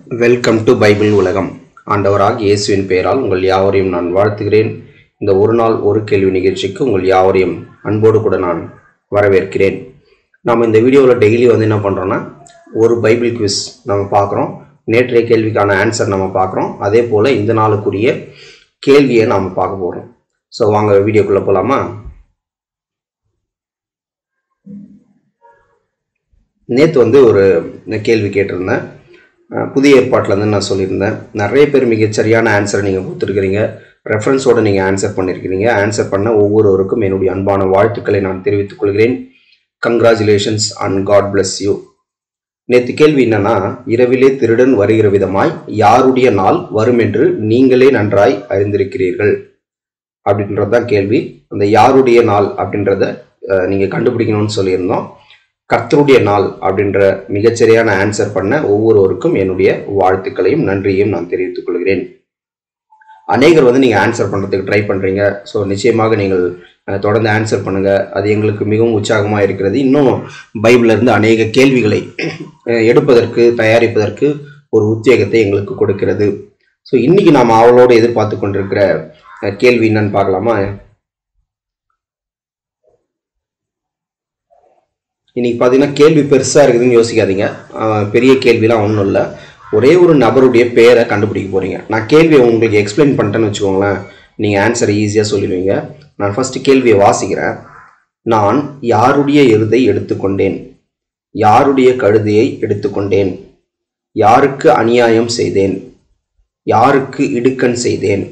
welcome to Bible உலகம் ஆண்டவராக இயேசுவின் பெயரால் உங்கள் யாவரையும் நான் வாழ்த்துகிறேன் இந்த ஒரு நாள் ஒரு கேள்வி நிகழ்ச்சிக்கு உங்கள் யாவரையும் அன்போடு கூட நான் வரவேற்கிறேன் நம்ம இந்த வீடியோவில் டெய்லி வந்து என்ன பண்ணுறோன்னா ஒரு பைபிள் குவிஸ் நம்ம பார்க்குறோம் நேற்றைய கேள்விக்கான ஆன்சர் நம்ம பார்க்குறோம் அதே போல் இந்த நாளுக்குரிய கேள்வியை நாம் பார்க்க போகிறோம் ஸோ வாங்க வீடியோக்குள்ளே போகலாமா நேற்று வந்து ஒரு கேள்வி கேட்டிருந்தேன் அஹ் புதிய ஏற்பாட்டில் வந்து நான் சொல்லியிருந்தேன் நிறைய பேர் மிகச் சரியான ஆன்சரை நீங்கள் கொடுத்துருக்கிறீங்க ரெஃபரன்ஸோடு நீங்கள் ஆன்சர் பண்ணியிருக்கிறீங்க ஆன்சர் பண்ண ஒவ்வொருவருக்கும் என்னுடைய அன்பான வாழ்த்துக்களை நான் தெரிவித்துக் கொள்கிறேன் congratulations and God bless you நேற்று கேள்வி என்னன்னா இரவிலே திருடன் வருகிற விதமாய் யாருடைய நாள் வரும் என்று நீங்களே நன்றாய் அறிந்திருக்கிறீர்கள் அப்படின்றது தான் கேள்வி அந்த யாருடைய நாள் அப்படின்றத அஹ், நீங்க கண்டுபிடிக்கணும்னு சொல்லியிருந்தோம் கர்த்தருடைய நாள் அப்படின்ற மிகச்சரியான ஆன்சர் பண்ண ஒவ்வொருவருக்கும் என்னுடைய வாழ்த்துக்களையும் நன்றியையும் நான் தெரிவித்துக் கொள்கிறேன் அநேகர் வந்து நீங்கள் ஆன்சர் பண்ணுறதுக்கு ட்ரை பண்ணுறீங்க ஸோ நிச்சயமாக நீங்கள் அஹ், தொடர்ந்து ஆன்சர் பண்ணுங்கள் அது எங்களுக்கு மிகவும் உற்சாகமாக இருக்கிறது இன்னும் பைபிள்ல இருந்து அநேக கேள்விகளை அஹ், எடுப்பதற்கு தயாரிப்பதற்கு ஒரு உத்வேகத்தை எங்களுக்கு கொடுக்கிறது ஸோ இன்னைக்கு நாம் அவளோடு எதிர்பார்த்து கொண்டிருக்கிற அஹ், கேள்வி என்னன்னு பார்க்கலாமா இன்னைக்கு பார்த்தீங்கன்னா கேள்வி பெருசாக இருக்குதுன்னு யோசிக்காதீங்க அஹ், பெரிய கேள்விலாம் ஒன்றும் இல்லை ஒரே ஒரு நபருடைய பேரை கண்டுபிடிக்க போறீங்க நான் கேள்வியை உங்களுக்கு எக்ஸ்பிளைன் பண்ணிட்டேன்னு வச்சுக்கோங்களேன் நீங்கள் ஆன்சரை ஈஸியாக சொல்லிடுவீங்க நான் ஃபர்ஸ்ட் கேள்வியை வாசிக்கிறேன் நான் யாருடைய எருதை எடுத்துக்கொண்டேன் யாருடைய கழுதையை எடுத்துக்கொண்டேன் யாருக்கு அநியாயம் செய்தேன் யாருக்கு இடுக்கண் செய்தேன்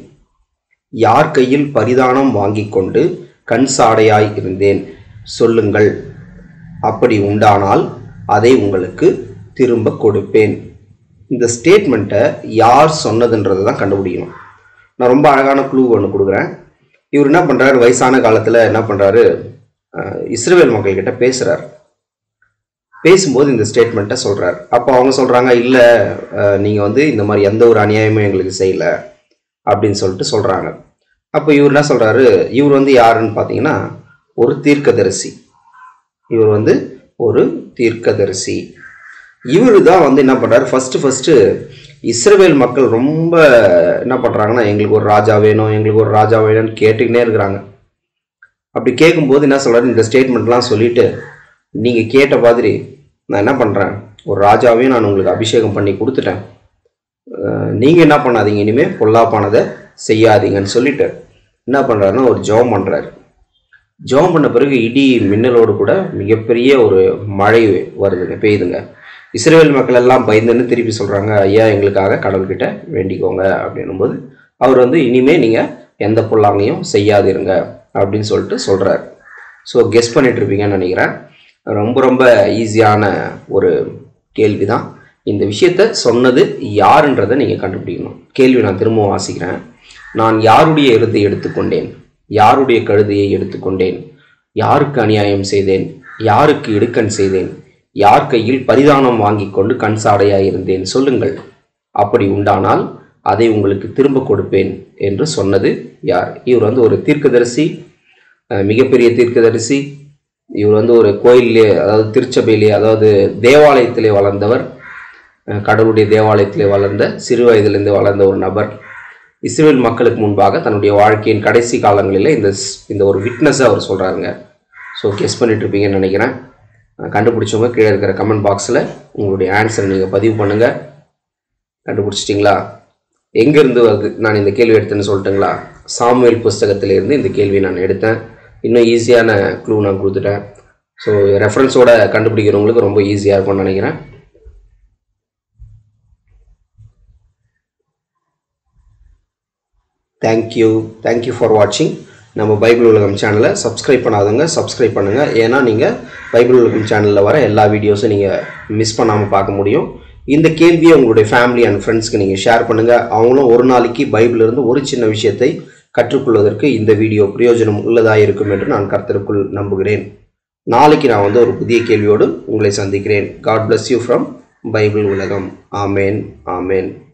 யார் கையில் பரிதானம் வாங்கிக் கொண்டு கண் சாடையாய் இருந்தேன் சொல்லுங்கள் அப்படி உண்டானால் அதை உங்களுக்கு திரும்ப கொடுப்பேன் இந்த ஸ்டேட்மெண்ட்டை யார் சொன்னதுன்றதை தான் கண்டுபிடிக்கணும் நான் ரொம்ப அழகான க்ளூ ஒன்று கொடுக்குறேன் இவர் என்ன பண்ணுறாரு வயசான காலத்தில் என்ன பண்ணுறாரு இஸ்ரேல் மக்கள்கிட்ட பேசுகிறார் பேசும்போது இந்த ஸ்டேட்மெண்ட்டை சொல்கிறார் அப்போ அவங்க சொல்கிறாங்க இல்லை நீங்கள் வந்து இந்த மாதிரி எந்த ஒரு அநியாயமும் எங்களுக்கு செய்யலை அப்படின்னு சொல்லிட்டு சொல்கிறாங்க அப்போ இவர் என்ன சொல்கிறாரு இவர் வந்து யாருன்னு பார்த்தீங்கன்னா ஒரு தீர்க்கதரிசி இவர் வந்து ஒரு தீர்க்கதரிசி இவர் தான் வந்து என்ன பண்ணுறாரு ஃபஸ்ட்டு ஃபஸ்ட்டு இஸ்ரவேல் மக்கள் ரொம்ப என்ன பண்ணுறாங்கன்னா எங்களுக்கு ஒரு ராஜா வேணும் எங்களுக்கு ஒரு ராஜா வேணும்னு கேட்டுக்கினே இருக்கிறாங்க அப்படி கேட்கும்போது என்ன சொல்கிறாரு இந்த ஸ்டேட்மெண்ட்லாம் சொல்லிட்டு நீங்கள் கேட்ட மாதிரி நான் என்ன பண்ணுறேன் ஒரு ராஜாவையும் நான் உங்களுக்கு அபிஷேகம் பண்ணி கொடுத்துட்டேன் நீங்கள் என்ன பண்ணாதீங்க இனிமேல் பொல்லாப்பானதை செய்யாதீங்கன்னு சொல்லிட்டு என்ன பண்ணுறாருன்னா ஒரு ஜெபம் பண்ணுறாரு ஜெபம் பண்ண பிறகு இடி மின்னலோடு கூட மிகப்பெரிய ஒரு மழை வருதுங்க பெய்யுதுங்க இஸ்ரேல் மக்கள் எல்லாம் பயந்துன்னு திருப்பி சொல்கிறாங்க ஐயா எங்களுக்காக கடவுள்கிட்ட வேண்டிக்கோங்க அப்படின்னும்போது அவர் வந்து இனிமே நீங்கள் எந்த பொல்லாங்கையும் செய்யாதிருங்க அப்படின்னு சொல்லிட்டு சொல்கிறார் ஸோ கெஸ் பண்ணிட்டு இருப்பீங்கன்னு நினைக்கிறேன் ரொம்ப ரொம்ப ஈஸியான ஒரு கேள்வி தான் இந்த விஷயத்த சொன்னது யாருன்றதை நீங்கள் கண்டுபிடிக்கணும் கேள்வி நான் திரும்பவும் வாசிக்கிறேன் நான் யாருடைய எருதை எடுத்துக்கொண்டேன் யாருடைய கழுதையை எடுத்துக்கொண்டேன் யாருக்கு அநியாயம் செய்தேன் யாருக்கு இடுக்கண் செய்தேன் யார் கையில் பரிதானம் வாங்கி கொண்டு கண் சாடையாய் இருந்தேன் சொல்லுங்கள் அப்படி உண்டானால் அதை உங்களுக்கு திரும்ப கொடுப்பேன் என்று சொன்னது யார் இவர் வந்து ஒரு தீர்க்கதரிசி அஹ் மிகப்பெரிய தீர்க்கதரிசி இவர் வந்து ஒரு கோயிலே அதாவது திருச்சபையிலே அதாவது தேவாலயத்திலே வளர்ந்தவர் அஹ் கடவுளுடைய தேவாலயத்திலே வளர்ந்த சிறு வயதிலிருந்து வளர்ந்த ஒரு நபர் இஸ்ரேல் மக்களுக்கு முன்பாக தன்னுடைய வாழ்க்கையின் கடைசி காலங்களில் இந்த ஸ்- இந்த ஒரு விட்னஸை அவர் சொல்கிறாருங்க ஸோ கெஸ் பண்ணிட்டு இருப்பீங்கன்னு நினைக்கிறேன் அஹ் கண்டுபிடிச்சவங்க கீழே இருக்கிற கமெண்ட் பாக்ஸில் உங்களுடைய ஆன்சரை நீங்கள் பதிவு பண்ணுங்கள் கண்டுபிடிச்சிட்டிங்களா எங்கேருந்து வருது நான் இந்த கேள்வி எடுத்தேன்னு சொல்லட்டுங்களா சாமுவேல் புஸ்தகத்திலிருந்து இந்த கேள்வி நான் எடுத்தேன் இன்னும் ஈஸியான க்ளூ நான் கொடுத்துட்டேன் ஸோ ரெஃபரன்ஸோட கண்டுபிடிக்கிறவங்களுக்கு ரொம்ப ஈஸியாக இருக்கும்னு நினைக்கிறேன் தேங்க்யூ தேங்க்யூ ஃபார் வாட்சிங் நம்ம பைபிள் உலகம் சேனலை சப்ஸ்கிரைப் பண்ணாதவங்க சப்ஸ்கிரைப் பண்ணுங்கள் ஏன்னா நீங்கள் பைபிள் உலகம் சேனலில் வர எல்லா வீடியோஸும் நீங்கள் மிஸ் பண்ணாமல் பார்க்க முடியும் இந்த கேள்வியை உங்களுடைய ஃபேமிலி அண்ட் ஃப்ரெண்ட்ஸ்க்கு நீங்கள் ஷேர் பண்ணுங்கள் அவங்களும் ஒரு நாளைக்கு பைபிள்ல இருந்து ஒரு சின்ன விஷயத்தை கற்றுக்கொள்வதற்கு இந்த வீடியோ பிரயோஜனம் உள்ளதாக இருக்கும் என்று நான் கர்த்தருக்குள் நம்புகிறேன் நாளைக்கு நான் வந்து ஒரு புதிய கேள்வியோடு உங்களை சந்திக்கிறேன் God bless you from Bible உலகம் ஆமேன் ஆமேன்